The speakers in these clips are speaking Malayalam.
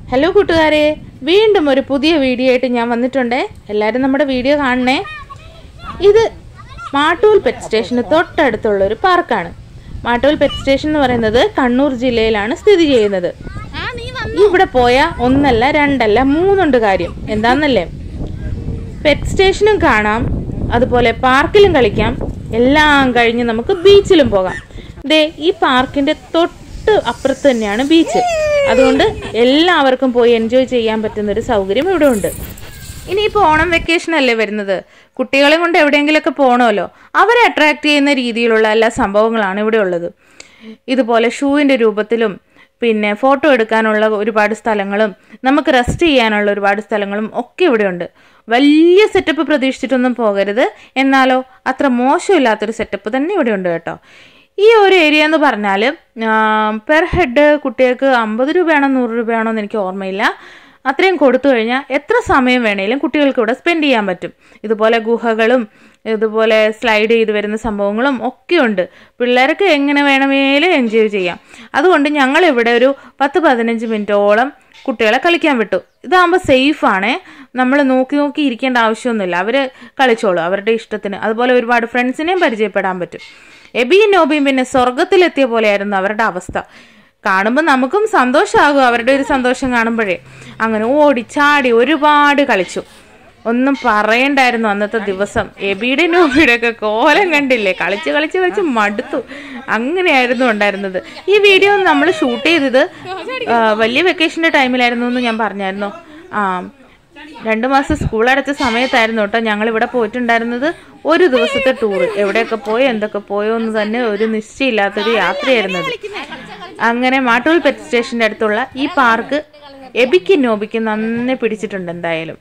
ഹലോ കൂട്ടുകാരെ വീണ്ടും ഒരു പുതിയ വീഡിയോ ആയിട്ട് ഞാൻ വന്നിട്ടുണ്ടേ എല്ലാവരും നമ്മുടെ വീഡിയോ കാണണേ ഇത് മാട്ടൂൽ പെറ്റ് സ്റ്റേഷന് തൊട്ടടുത്തുള്ള ഒരു പാർക്കാണ് മാട്ടൂൽ പെറ്റ് സ്റ്റേഷൻ എന്ന് പറയുന്നത് കണ്ണൂർ ജില്ലയിലാണ് സ്ഥിതി ചെയ്യുന്നത് ഇവിടെ പോയ ഒന്നല്ല രണ്ടല്ല മൂന്നുണ്ട് കാര്യം എന്താന്നല്ലേ പെറ്റ് സ്റ്റേഷനും കാണാം അതുപോലെ പാർക്കിലും കളിക്കാം എല്ലാം കഴിഞ്ഞ് നമുക്ക് ബീച്ചിലും പോകാം ദേ ഈ പാർക്കിന്റെ തൊട്ട് അപ്പുറത്ത് തന്നെയാണ് ബീച്ച് അതുകൊണ്ട് എല്ലാവർക്കും പോയി എൻജോയ് ചെയ്യാൻ പറ്റുന്ന ഒരു സൗകര്യം ഇവിടെ ഉണ്ട് ഇനിയിപ്പോൾ ഓണം വെക്കേഷൻ അല്ലേ വരുന്നത് കുട്ടികളെ കൊണ്ട് എവിടെയെങ്കിലുമൊക്കെ പോകണമല്ലോ അവരെ അട്രാക്ട് ചെയ്യുന്ന രീതിയിലുള്ള എല്ലാ സംഭവങ്ങളാണ് ഇവിടെ ഉള്ളത് ഇതുപോലെ ഷൂവിൻ്റെ രൂപത്തിലും പിന്നെ ഫോട്ടോ എടുക്കാനുള്ള ഒരുപാട് സ്ഥലങ്ങളും നമുക്ക് റെസ്റ്റ് ചെയ്യാനുള്ള ഒരുപാട് സ്ഥലങ്ങളും ഒക്കെ ഇവിടെയുണ്ട് വലിയ സെറ്റപ്പ് പ്രതീക്ഷിച്ചിട്ടൊന്നും പോകരുത് എന്നാലോ അത്ര മോശമില്ലാത്തൊരു സെറ്റപ്പ് തന്നെ ഇവിടെ ഉണ്ട് കേട്ടോ ഈ ഒരു ഏരിയ എന്ന് പറഞ്ഞാൽ പെർ ഹെഡ് കുട്ടികൾക്ക് അമ്പത് രൂപയാണോ നൂറ് രൂപയാണോ എന്ന് എനിക്ക് ഓർമ്മയില്ല അത്രയും കൊടുത്തു കഴിഞ്ഞാൽ എത്ര സമയം വേണേലും കുട്ടികൾക്ക് ഇവിടെ സ്പെൻഡ് ചെയ്യാൻ പറ്റും ഇതുപോലെ ഗുഹകളും ഇതുപോലെ സ്ലൈഡ് ചെയ്ത് വരുന്ന സംഭവങ്ങളും ഒക്കെ ഉണ്ട് പിള്ളേർക്ക് എങ്ങനെ വേണമെങ്കിലും എൻജോയ് ചെയ്യാം അതുകൊണ്ട് ഞങ്ങൾ ഇവിടെ ഒരു പത്ത് പതിനഞ്ച് മിനിറ്റോളം കുട്ടികളെ കളിക്കാൻ വിട്ടു ഇതാകുമ്പോൾ സേഫാണേ നമ്മൾ നോക്കി നോക്കി ഇരിക്കേണ്ട ആവശ്യമൊന്നുമില്ല അവർ കളിച്ചോളൂ അവരുടെ ഇഷ്ടത്തിന് അതുപോലെ ഒരുപാട് ഫ്രണ്ട്സിനെയും പരിചയപ്പെടാൻ പറ്റും എബിയും നോബിയും പിന്നെ സ്വർഗത്തിലെത്തിയ പോലെയായിരുന്നു അവരുടെ അവസ്ഥ കാണുമ്പോൾ നമുക്കും സന്തോഷമാകും അവരുടെ ഒരു സന്തോഷം കാണുമ്പോഴേ അങ്ങനെ ഓടി ചാടി ഒരുപാട് കളിച്ചു ഒന്നും പറയണ്ടായിരുന്നു അന്നത്തെ ദിവസം എബിയുടെ നോബിയുടെ ഒക്കെ കോലം കണ്ടില്ലേ കളിച്ച് കളിച്ച് കളിച്ച് മടുത്തു അങ്ങനെയായിരുന്നു ഉണ്ടായിരുന്നത് ഈ വീഡിയോ നമ്മൾ ഷൂട്ട് ചെയ്തത് ആ, വലിയ വെക്കേഷൻ്റെ ടൈമിലായിരുന്നു എന്ന് ഞാൻ പറഞ്ഞായിരുന്നു ആ രണ്ടു മാസം സ്കൂൾ അടച്ച സമയത്തായിരുന്നു കേട്ടോ ഞങ്ങൾ ഇവിടെ പോയിട്ടുണ്ടായിരുന്നത് ഒരു ദിവസത്തെ ടൂർ എവിടെയൊക്കെ പോയോ എന്തൊക്കെ പോയോ എന്ന് തന്നെ ഒരു നിശ്ചയമില്ലാത്തൊരു യാത്രയായിരുന്നു അത് അങ്ങനെ മാട്ടൂൽ പെറ്റ് സ്റ്റേഷന്റെ അടുത്തുള്ള ഈ പാർക്ക് എബിക്കും നോബിക്കും നന്നെ പിടിച്ചിട്ടുണ്ട് എന്തായാലും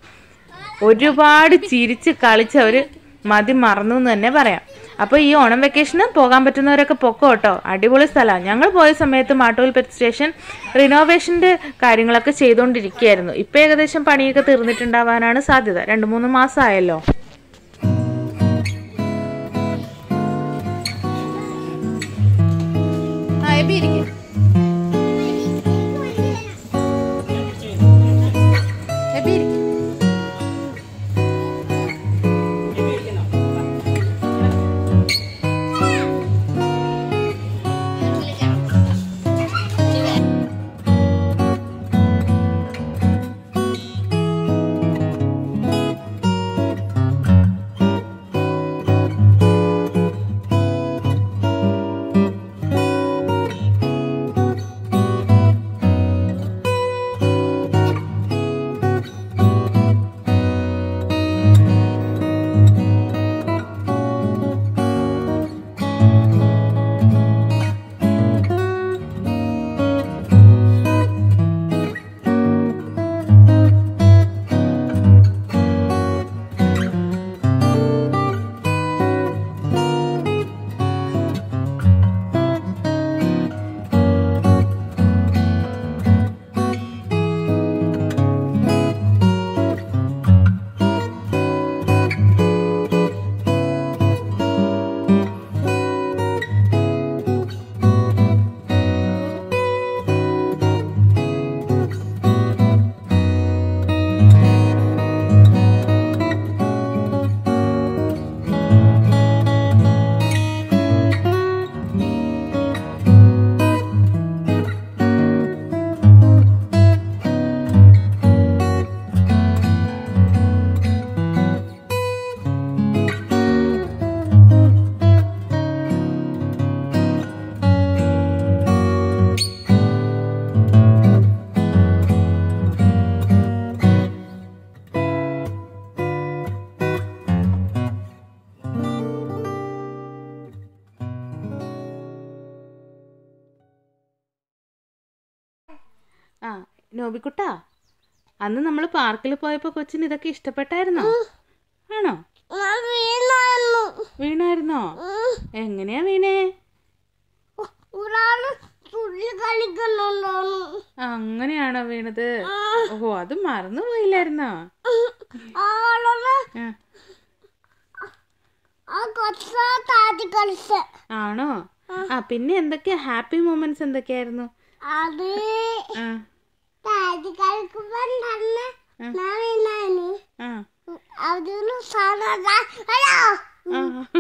ഒരുപാട് ചിരിച്ച് കളിച്ചവര് മതി മറന്നു എന്ന് തന്നെ പറയാം അപ്പോൾ ഈ ഓണം വെക്കേഷന് പോകാൻ പറ്റുന്നവരൊക്കെ പൊക്കോ കേട്ടോ അടിപൊളി സ്ഥലമാണ് ഞങ്ങൾ പോയ സമയത്ത് മാട്ടൂൽ പെറ്റ് സ്റ്റേഷൻ റിനോവേഷന്റെ കാര്യങ്ങളൊക്കെ ചെയ്തുകൊണ്ടിരിക്കുകയായിരുന്നു ഇപ്പം ഏകദേശം പണിയൊക്കെ തീർന്നിട്ടുണ്ടാവാനാണ് സാധ്യത രണ്ട് മൂന്ന് മാസമായല്ലോ ആ നോബിക്കുട്ടാ അന്ന് നമ്മൾ പാർക്കിൽ പോയപ്പോ കൊച്ചിന് ഇതൊക്കെ ഇഷ്ടപ്പെട്ടായിരുന്നോ ആണോ വീണായിരുന്നോ എങ്ങനെയാ വീണേ ഒരാള് തുള്ളി കളിക്കുന്നുണ്ടോന്ന് അങ്ങനെയാണോ വീണത് ഓഹോ അത് മറന്നുപോയില്ലായിരുന്നോ ആളൊന്ന് ആ, ആ കൊച്ച താത്തി കളിച്ച് ആണോ ആ പിന്നെ എന്തൊക്കെയാ ഹാപ്പി മൊമെന്റ്സ് എന്തൊക്കെയായിരുന്നു അത് ആ താഴെ అది కలుపుకొని అన్న నాని ആ അതിന് സാധനം ഹലോ ആ.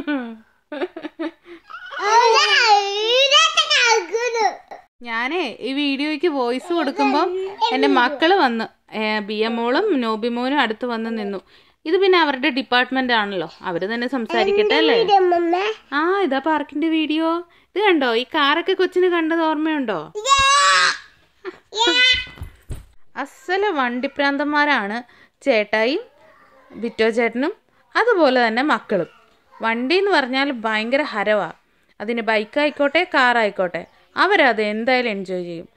ഞാനേ ഈ വീഡിയോയ്ക്ക് വോയിസ് കൊടുക്കുമ്പോൾ എൻ്റെ മക്കള് വന്ന് ബിയമോളും നോബിമോനും അടുത്ത് വന്ന് നിന്നു ഇത് പിന്നെ അവരുടെ ഡിപ്പാർട്ട്മെന്റ് ആണല്ലോ അവര് തന്നെ സംസാരിക്കട്ടെ അല്ലേ ആ ഇതാ പാർക്കിന്റെ വീഡിയോ ഇത് കണ്ടോ ഈ കാറൊക്കെ കൊച്ചിന് കണ്ടത് ഓർമ്മയുണ്ടോ അസല വണ്ടിപ്രാന്തന്മാരാണ് ചേട്ടായും ബിറ്റോ ചേട്ടനും അതുപോലെ തന്നെ മക്കളും വണ്ടി എന്ന് പറഞ്ഞാൽ ഭയങ്കര ഹരവാ അതിന് ബൈക്കായിക്കോട്ടെ കാറായിക്കോട്ടെ അവരത് എന്തായാലും എൻജോയ് ചെയ്യും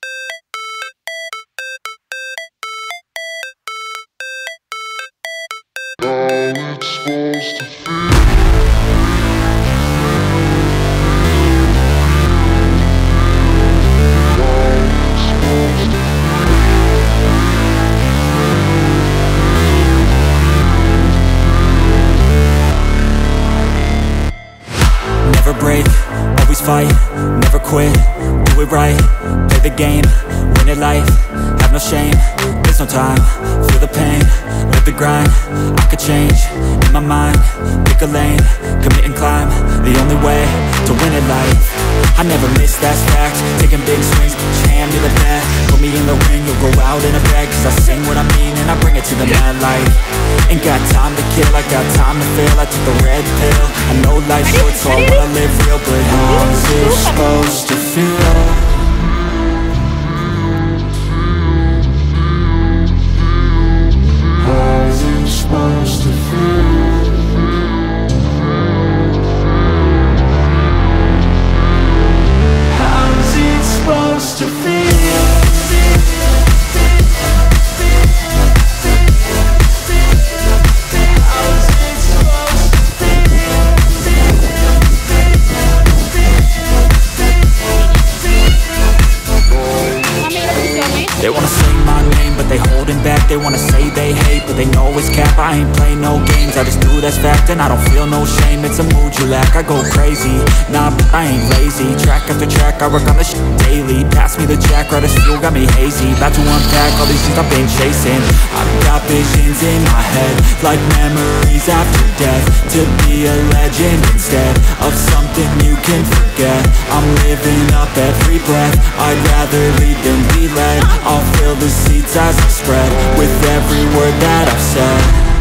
Never break, always fight, never quit, do it right, play the game, win it life, have no shame, there's no time, feel the pain, live the grind, I could change, in my mind, pick a lane, commit and climb, the only way to win it life, I never miss, that's fact, taking big swings, hand me the bat, put me in the ring, you'll go out in a bag, cause I sing what I mean and I bring it to the mad light, ain't got time to kill, I got time to feel, I took the red pill, I know life's short so I wanna live real, but how's it supposed to feel? How's it supposed to feel? How's it supposed to feel? How's it supposed to They wanna say my name, but they holding back They wanna say they hate, but they know it's cap I ain't play no games, I just do that's fact And I don't feel no shame, it's a mood you lack I go crazy, nah, but I ain't lazy Track after track, I work on this shit daily Pass me the jack, right as fuel, got me hazy About to unpack all these things I've been chasing I've got visions in my head Like memories after death To be a legend instead Of something you can forget I'm living up every breath I'd rather lead than be led I'll fill the seats as I spread With every word that I've said